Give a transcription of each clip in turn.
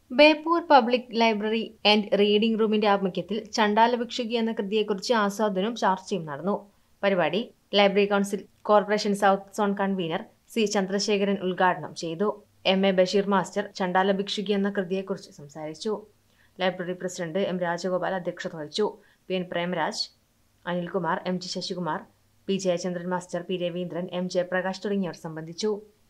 Beypore public library and reading റൂമിന്റെ ആഭിമുഖ്യത്തിൽ ചണ്ടാല ഭിക്ഷുകി എന്ന കൃതിയെക്കുറിച്ച് ആസ്വാദനവും ചർച്ചയും നടന്നു പരിപാടി library council corporation south zone convener C Chandrasekharan ഉദ്ഘാടനം ചെയ്തു M A Basheer master Chandala Bhikshuki എന്ന കൃതിയെക്കുറിച്ച് സംസാരിച്ചു ലൈബ്രറി പ്രസിഡന്റ് എം രാജഗോപാൽ അധ്യക്ഷത വഹിച്ചു P N Premaraj Anilkumar M G Sasikumar P Jayachandran master P Raveendran M Jayaprakash തുടങ്ങിയവർ സംബന്ധിച്ചു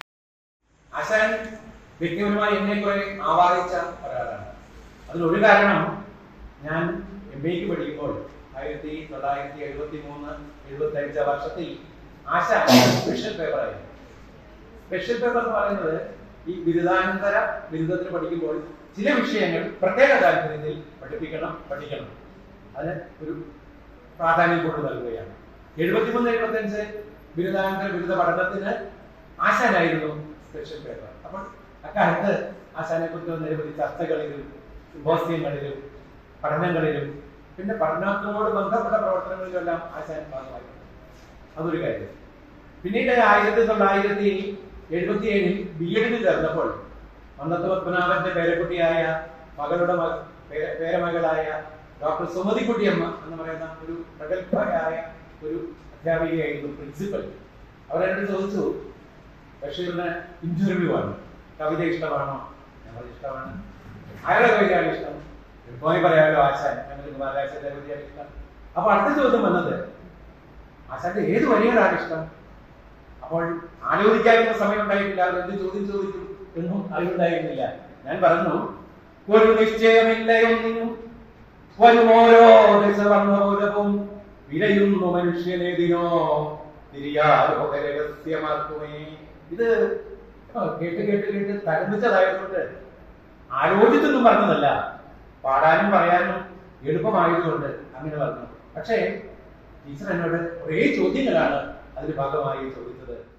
ആശാൻ വ്യക്തിപരമായി എന്നെ കുറെ ആവാഹിച്ച ഒരാളാണ് അതിലൊരു കാരണം ഞാൻ എം എക്ക് പഠിക്കുമ്പോൾ ആയിരത്തി തൊള്ളായിരത്തി എഴുപത്തി മൂന്ന് എഴുപത്തി അഞ്ച് വർഷത്തിൽ ആശാൻ സ്പെഷ്യൽ പേപ്പറായിരുന്നു സ്പെഷ്യൽ പേപ്പർ എന്ന് പറയുന്നത് ഈ ബിരുദാനന്തര ബിരുദത്തിന് പഠിക്കുമ്പോൾ ചില വിഷയങ്ങൾ പ്രത്യേക താല്പര്യത്തിൽ പഠിപ്പിക്കണം പഠിക്കണം അതിന് ഒരു പ്രാധാന്യം കൊണ്ട് നൽകുകയാണ് എഴുപത്തിമൂന്ന് എഴുപത്തി അഞ്ച് ബിരുദാനന്തര ബിരുദ പഠനത്തിന് ആശാനായിരുന്നു സ്പെഷ്യൽ പേപ്പർ അപ്പോൾ അക്കാലത്ത് ആശാനെ കുറിച്ച് നിരവധി ചർച്ചകളിലും സിമ്പോസിയങ്ങളിലും പഠനങ്ങളിലും പിന്നെ പഠനത്തോട് ബന്ധപ്പെട്ട പ്രവർത്തനങ്ങളിലും എല്ലാം ആശാൻ ഭാഗമായി അതൊരു കാര്യം പിന്നീട് ആയിരത്തി തൊള്ളായിരത്തി എഴുപത്തി ഏഴിൽ ബി എഡിന് ചേർന്നപ്പോൾ മന്നത്ത് പത്മനാഭന്റെ പേരക്കുട്ടിയായ മകളുടെ മക പേര- പേരമകളായ ഡോക്ടർ സുമതിക്കുട്ടിയമ്മ എന്ന് പറയുന്ന ഒരു പ്രഗത്ഭയായ ഒരു അധ്യാപികയായിരുന്നു പ്രിൻസിപ്പൽ അവരെന്നോട് ചോദിച്ചു ബഷീറിന് ഇന്റർവ്യൂ ആണ് കവിത ഇഷ്ടമാണോ ഞങ്ങൾ ഇഷ്ടമാണ് ആരുടെ കവിതയാണ് ഇഷ്ടം എളുപ്പമായി പറയാമല്ലോ ആശാൻ ഞങ്ങൾ കുമാരനാശാന്റെ കവിതയാണ് ഇഷ്ടം അപ്പൊ അടുത്ത ചോദ്യം വന്നത് ആശാന്റെ ഏത് വരികളാണ് ഇഷ്ടം അപ്പോൾ ആലോചിക്കാനുള്ള സമയം ഉണ്ടായിട്ടില്ല അവർ എന്ത് ചോദ്യം ചോദിച്ചു എന്നും അറിവുണ്ടായിരുന്നില്ല ഞാൻ പറഞ്ഞു ഒരു നിശ്ചയമില്ലയൊന്നിനും വരുമോരോ ദശവർണ്ണപോലവും വിരയുന്നു മനുഷ്യനെതിനോ തിരിയാലോക രഹസ്യമാക്കുമേ ഇത് കേട്ട് കേട്ട് കേട്ട് തരംതിച്ചതായതുകൊണ്ട് ആലോചിച്ചൊന്നും പറഞ്ഞതല്ല പാടാനും പറയാനും എളുപ്പമായതുകൊണ്ട് അങ്ങനെ പറഞ്ഞു പക്ഷേ ടീച്ചർ എന്നോട് കുറേ ചോദ്യങ്ങളാണ് അതിന്റെ ഭാഗമായി ചോദിച്ചത്